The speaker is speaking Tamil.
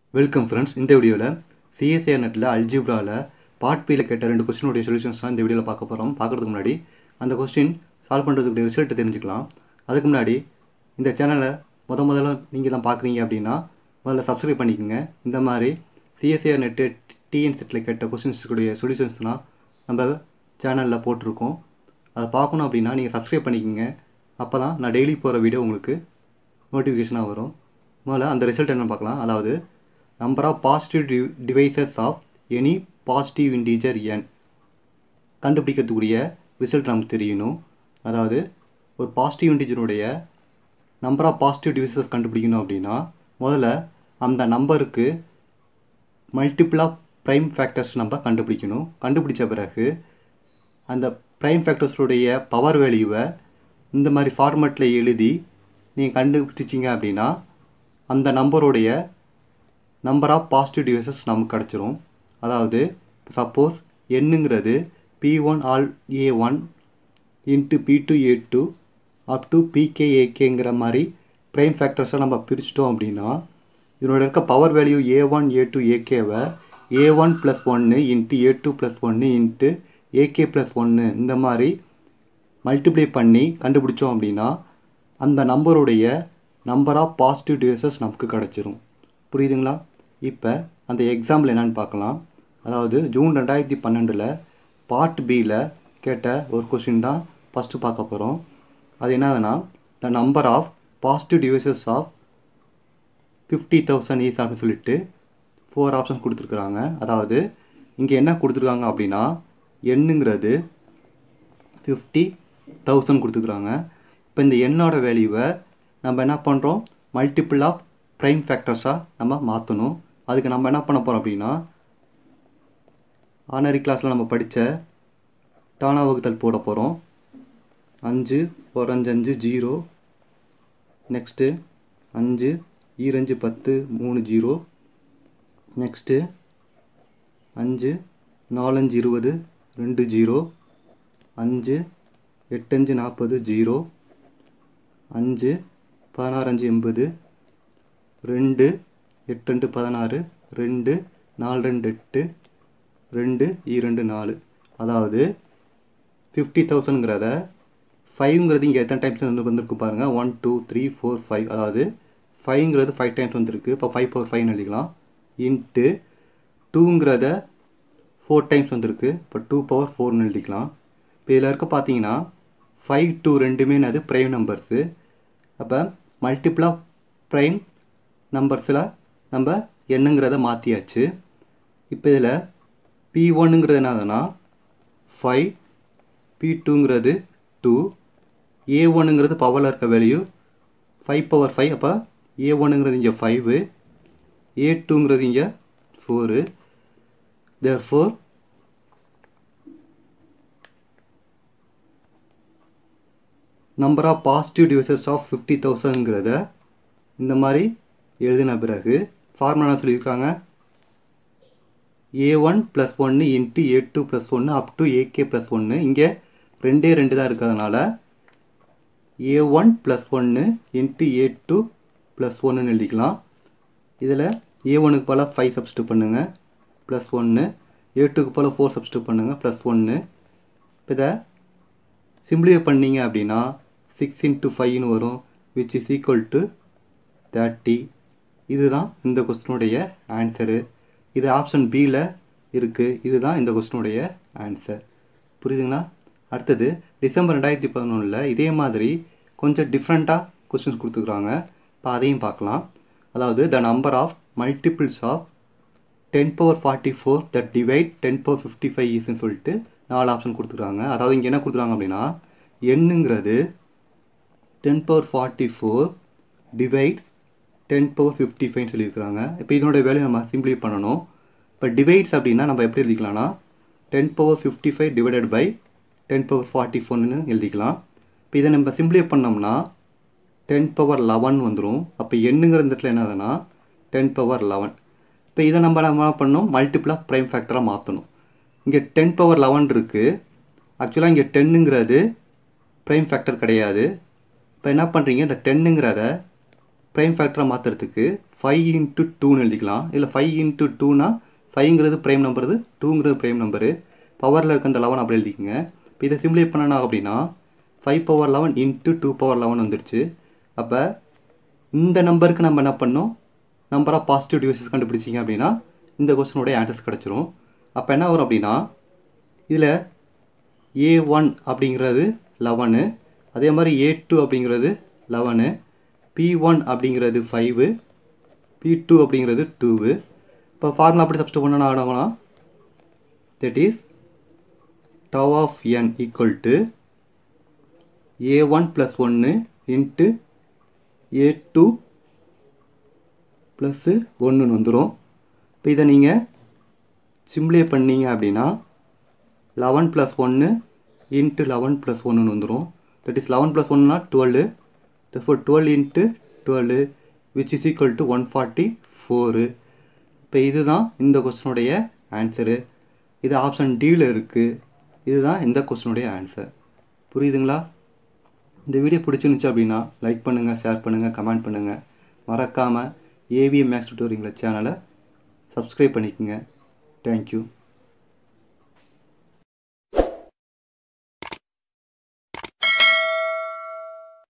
வெல்கம் ஃப்ரெண்ட்ஸ் இந்த வீடியோவில் சிஎஸ்ஏஆர் நெட்டில் அல்ஜிப்ராவில் பார்ட் பியில் கேட்ட ரெண்டு கொஸ்டினுடைய சொல்யூஷன்ஸ் தான் இந்த வீடியோவில் பார்க்க போகிறோம் பார்க்குறதுக்கு முன்னாடி அந்த கொஸ்டின் சால்வ் பண்ணுறதுக்குடைய ரிசல்ட்டை தெரிஞ்சுக்கலாம் அதுக்கு முன்னாடி இந்த சேனலை முத முதல்ல நீங்கள் தான் பார்க்குறீங்க அப்படின்னா முதல்ல சப்ஸ்கிரைப் பண்ணிக்கோங்க இந்த மாதிரி சிஎஸ்ஏஆர் நெட்டு டிஎன் செட்டில் கேட்ட கொஸ்டின்ஸுக்குடைய சொல்யூஷன்ஸ்லாம் நம்ம சேனலில் போட்டிருக்கோம் அதை பார்க்கணும் அப்படின்னா நீங்கள் சப்ஸ்கிரைப் பண்ணிக்கோங்க அப்போ தான் நான் டெய்லி போகிற வீடியோ உங்களுக்கு நோட்டிஃபிகேஷனாக வரும் முதல்ல அந்த ரிசல்ட் என்ன பார்க்கலாம் அதாவது நம்பர் ஆஃப் பாசிட்டிவ் டி divisors of any positive integer n கண்டுபிடிக்கிறதுக்குரிய ரிசல்ட் நமக்கு தெரியணும் அதாவது ஒரு பாசிட்டிவ் இன்டீஜருடைய நம்பர் ஆஃப் பாசிட்டிவ் டிவைசஸ் கண்டுபிடிக்கணும் அப்படின்னா முதல்ல அந்த நம்பருக்கு மல்டிபிள் ஆஃப் ப்ரைம் ஃபேக்டர்ஸ் நம்ம கண்டுபிடிக்கணும் கண்டுபிடிச்ச பிறகு அந்த ப்ரைம் ஃபேக்டர்ஸுடைய பவர் வேல்யூவை இந்த மாதிரி ஃபார்மேட்டில் எழுதி நீங்கள் கண்டுபிடிச்சிங்க அப்படின்னா அந்த நம்பருடைய நம்பர் ஆஃப் பாசிட்டிவ் டிவைசஸ் நமக்கு கிடச்சிரும் அதாவது சப்போஸ் என்னங்கிறது P one all A one into P two A two up to P K ஏகேங்கிற மாதிரி ப்ரைம் ஃபேக்டர்ஸை நம்ம பிரிச்சிட்டோம் அப்படின்னா இதனோட இருக்க power value A one A two ஏகேவை ஏ ஒன் ப்ளஸ் ஒன்று இன்ட்டு ஏ டூ ப்ளஸ் ஒன்று இன்ட்டு ஏகே ப்ளஸ் ஒன்று இந்த மாதிரி மல்டிப்ளை பண்ணி கண்டுபிடிச்சோம் அப்படின்னா அந்த நம்பருடைய நம்பர் ஆஃப் பாசிட்டிவ் டிவைசஸ் நமக்கு கிடச்சிரும் புரியுதுங்களா இப்போ அந்த எக்ஸாம்பிள் என்னன்னு பார்க்கலாம் அதாவது ஜூன் ரெண்டாயிரத்தி பன்னெண்டில் பார்ட் பியில் கேட்ட ஒரு கொஸ்டின் தான் ஃபஸ்ட்டு பார்க்க போகிறோம் அது என்னதுன்னா the number of positive divisors of fifty thousand is அப்படின்னு சொல்லிட்டு ஃபோர் ஆப்ஷன்ஸ் கொடுத்துருக்குறாங்க அதாவது இங்கே என்ன கொடுத்துருக்காங்க அப்படின்னா எண்ணுங்கிறது ஃபிஃப்டி தௌசண்ட் கொடுத்துருக்குறாங்க இப்போ இந்த எண்ணோட வேல்யூவை நம்ம என்ன பண்ணுறோம் மல்டிபிள் ஆஃப் ப்ரைம் ஃபேக்டர்ஸாக நம்ம மாற்றணும் அதுக்கு நம்ம என்ன பண்ண போகிறோம் அப்படின்னா ஆனரி கிளாஸில் நம்ம படித்த டானா வகுத்தல் போட போகிறோம் அஞ்சு ஒரஞ்சு அஞ்சு ஜீரோ நெக்ஸ்ட்டு அஞ்சு ஈரஞ்சு பத்து மூணு ஜீரோ நெக்ஸ்ட்டு அஞ்சு நாலஞ்சு இருபது ரெண்டு ஜீரோ அஞ்சு எட்டஞ்சு நாற்பது ஜீரோ அஞ்சு பதினாறஞ்சு எண்பது ரெண்டு எட்டு ரெண்டு பதினாறு ரெண்டு நாலு ரெண்டு எட்டு ரெண்டு இரண்டு நாலு அதாவது ஃபிஃப்டி தௌசண்ட்ங்கிறத ஃபைவ்ங்கிறது இங்கே எத்தனை டைம்ஸ் வந்து வந்திருக்கு பாருங்கள் one two three four five அதாவது ஃபைவ்ங்கிறது ஃபைவ் டைம்ஸ் வந்திருக்கு இப்போ ஃபைவ் பவர் ஃபைவ்னு எழுதிக்கலாம் இன்ட்டு டூங்கிறத ஃபோர் டைம்ஸ் வந்திருக்கு இப்போ டூ பவர் ஃபோர்னு எழுதிக்கலாம் இப்போ இதில் இருக்க பார்த்தீங்கன்னா ஃபைவ் டூ ரெண்டுமே அது ப்ரைம் நம்பர்ஸு அப்போ மல்டிப்ளாக ப்ரைம் நம்பர்ஸில் நம்ம என்னங்கிறத மாற்றியாச்சு இப்போ இதில் பி ஒன்னுங்கிறது என்னதுன்னா ஃபைவ் பி டூங்கிறது டூ ஏ ஒன்னுங்கிறது பவரில் இருக்க வேல்யூ ஃபைவ் பவர் ஃபைவ் அப்போ ஏ ஒன்னுங்கிறது இங்கே ஃபைவு ஏ டூங்கிறது இங்கே four there four number of positive divisors of fifty தௌசண்ட்ங்கிறத இந்த மாதிரி எழுதின பிறகு ஃபார்முலா சொல்லியிருக்காங்க ஏ ஒன் ப்ளஸ் ஒன்று இன்ட்டு ஏ டூ ப்ளஸ் ஒன்று அப் டு ஏகே ப்ளஸ் ஒன்று இங்கே ரெண்டே ரெண்டு தான் இருக்கிறதுனால ஏ ஒன் ப்ளஸ் ஒன்று இன்ட்டு ஏ டூ ப்ளஸ் ஒன்றுன்னு எழுதிக்கலாம் இதில் ஏ ஒனுக்கு போல் ஃபைவ் சப்ஸ்டியூட் பண்ணுங்கள் ப்ளஸ் ஒன்று ஏ டூக்கு போல் ஃபோர் சப்ஸ்டியூட் பண்ணுங்கள் ப்ளஸ் ஒன்று இப்போ இதை சிம்பிளிஃபை பண்ணிங்க அப்படின்னா சிக்ஸ் இன்ட்டு ஃபைவ்னு வரும் which is equal to thirty இதுதான் இந்த கொஸ்டினுடைய ஆன்சரு இது ஆப்ஷன் பியில் இருக்குது இதுதான் இந்த கொஸ்டினுடைய ஆன்சர் புரியுதுங்களா அடுத்தது டிசம்பர் ரெண்டாயிரத்தி பதினொன்றில் இதே மாதிரி கொஞ்சம் டிஃப்ரெண்ட்டாக கொஸ்டின்ஸ் கொடுத்துருக்குறாங்க இப்போ அதையும் பார்க்கலாம் அதாவது the number of multiples of ten power forty four that divide ten power fifty five ஈஸ்ன்னு சொல்லிட்டு நாலு ஆப்ஷன் கொடுத்துருக்காங்க அதாவது இங்கே என்ன கொடுத்துருக்காங்க அப்படின்னா எண்ணுங்கிறது ten power forty four divides ten power fifty ஃபைவ்னு சொல்லியிருக்கிறாங்க இப்போ இதனுடைய வேலையை நம்ம சிம்பிளி பண்ணணும் இப்போ டிவைட்ஸ் அப்படின்னா நம்ம எப்படி எழுதிக்கலாம்னா ten power fifty five divided by ten power forty ஃபோர்னு எழுதிக்கலாம் இப்போ இதை நம்ம சிம்பிளை பண்ணோம்னா டென் பவர் லெவன் வந்துடும் அப்போ எண்ணுங்கிற இடத்துல என்ன ஆகுதுன்னா டென் பவர் லெவன் இப்போ இதை நம்ம நம்ம என்ன பண்ணணும் மல்டிப்ளாக ப்ரைம் ஃபேக்டராக மாற்றணும் இங்கே டென் பவர் லெவன் இருக்குது ஆக்சுவலாக இங்கே டென்னுங்கிறது ப்ரைம் ஃபேக்டர் கிடையாது இப்போ என்ன பண்ணுறீங்க இந்த டென்னுங்கிறத ப்ரைம் ஃபேக்டராக மாற்றுறதுக்கு ஃபைவ் இன்ட்டு டூன்னு எழுதிக்கலாம் இல்லை ஃபைவ் இன்ட்டு டூனா ஃபைவ்ங்கிறது ப்ரைம் நம்பரு டூங்கிறது ப்ரைம் நம்பரு பவரில் இருக்க அந்த லெவன் அப்படி எழுதிக்கங்க இப்போ இதை சிம்ப்ளை பண்ணனா அப்படின்னா five power eleven into two power eleven வந்துருச்சு அப்போ இந்த நம்பருக்கு நம்ம என்ன பண்ணோம் நம்பர் ஆஃப் பாசிட்டிவ் டிவைசஸ் கண்டுபிடிச்சிங்க அப்படின்னா இந்த கொஸ்டினுடைய ஆன்சர்ஸ் கிடச்சிரும் அப்போ என்ன வரும் அப்படின்னா இதில் ஏ ஒன் அப்படிங்கிறது லெவனு அதே மாதிரி ஏ டூ அப்படிங்கிறது லெவனு பி ஒன் அப்படிங்கிறது ஃபைவு பி டூ அப்படிங்கிறது டூவு இப்போ ஃபார்முலா அப்படி சப்ஸ்ட் பண்ண ஆகணும்னா that is tau of n equal to A one plus ஒன்று இன்ட்டு ஏ டூ ப்ளஸ்ஸு ஒன்றுன்னு வந்துடும் இப்போ இதை நீங்கள் சிம்ப்ளே பண்ணீங்க அப்படின்னா லெவன் ப்ளஸ் ஒன்று இன்ட்டு லெவன் ப்ளஸ் ஒன்றுன்னு வந்துடும் தட் இஸ் லெவன் ப்ளஸ் ஒன்னா twelve therefore twelve into twelve which is equal to one forty four இப்போ இதுதான் இந்த கொஸ்டினுடைய ஆன்சரு இது ஆப்ஷன் டியில் இருக்குது இதுதான் இந்த கொஸ்டினுடைய ஆன்சர் புரியுதுங்களா இந்த வீடியோ பிடிச்சிருந்துச்சு அப்படின்னா லைக் பண்ணுங்கள் ஷேர் பண்ணுங்கள் கமெண்ட் பண்ணுங்கள் மறக்காமல் ஏவிஎம் மேக்ஸ் டுட்டோரியங்கள சேனலை சப்ஸ்கிரைப் பண்ணிக்கோங்க தேங்க்யூ